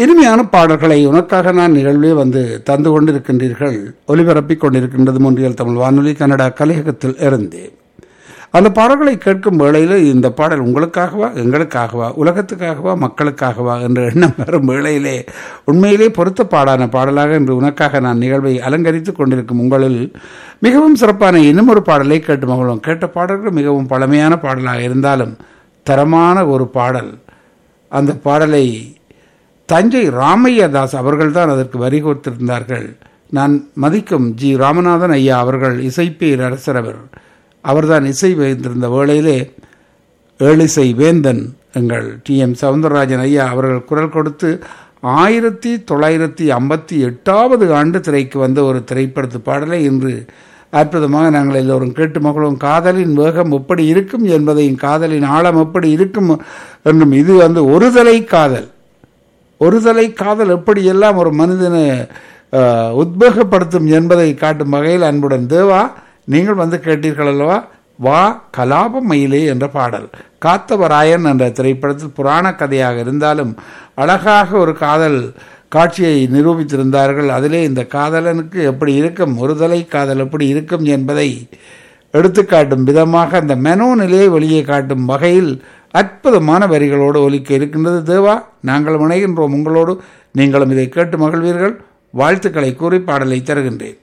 இனிமையான பாடல்களை உனக்காக நான் நிகழ்வே வந்து தந்து கொண்டிருக்கின்றீர்கள் ஒலிபரப்பிக் கொண்டிருக்கின்றது மொன்றியல் தமிழ் வானொலி கனடா கலையகத்தில் இருந்து அந்த பாடல்களை கேட்கும் வேளையில் இந்த பாடல் உங்களுக்காகவா எங்களுக்காகவா உலகத்துக்காகவா மக்களுக்காகவா என்ற எண்ணம் வரும் வேளையிலே உண்மையிலே பொருத்த பாடான பாடலாக இன்று உனக்காக நான் நிகழ்வை அலங்கரித்துக் கொண்டிருக்கும் உங்களில் மிகவும் சிறப்பான இன்னும் ஒரு பாடலை கேட்டு மகளும் கேட்ட பாடல்கள் மிகவும் பழமையான பாடலாக இருந்தாலும் தரமான ஒரு பாடல் அந்த பாடலை தஞ்சை ராமையதாஸ் அவர்கள்தான் அதற்கு வரி கோர்த்திருந்தார்கள் நான் மதிக்கும் ஜி ராமநாதன் ஐயா அவர்கள் இசைப்பேர் அரசர் அவர் அவர்தான் இசை வைத்திருந்த வேளையிலே ஏழிசை வேந்தன் எங்கள் டி எம் சவுந்தரராஜன் ஐயா அவர்கள் குரல் கொடுத்து ஆயிரத்தி தொள்ளாயிரத்தி ஐம்பத்தி எட்டாவது ஆண்டு திரைக்கு வந்த ஒரு திரைப்படத்து பாடலை இன்று அற்புதமாக நாங்கள் எல்லோரும் கேட்டு மகளும் காதலின் வேகம் எப்படி இருக்கும் என்பதையும் காதலின் ஆழம் எப்படி இருக்கும் என்றும் இது வந்து ஒருதலை காதல் ஒருதலை காதல் எப்படியெல்லாம் ஒரு மனிதனை அஹ், உத்வேகப்படுத்தும் என்பதை காட்டும் வகையில் அன்புடன் தேவா நீங்கள் வந்து கேட்டீர்கள் அல்லவா வா கலாப மயிலே என்ற பாடல் காத்தவராயன் என்ற திரைப்படத்தில் புராண கதையாக இருந்தாலும் அழகாக ஒரு காதல் காட்சியை நிரூபித்திருந்தார்கள் அதிலே இந்த காதலனுக்கு எப்படி இருக்கும் ஒருதலை காதல் எப்படி இருக்கும் என்பதை எடுத்துக்காட்டும் விதமாக அந்த மெனோனிலே வெளியே காட்டும் வகையில் அற்புதமான வரிகளோடு ஒலிக்க இருக்கின்றது தேவா நாங்கள் இணைகின்றோம் உங்களோடு நீங்களும் இதை கேட்டு மகிழ்வீர்கள் வாழ்த்துக்களை கூறி பாடலை தருகின்றேன்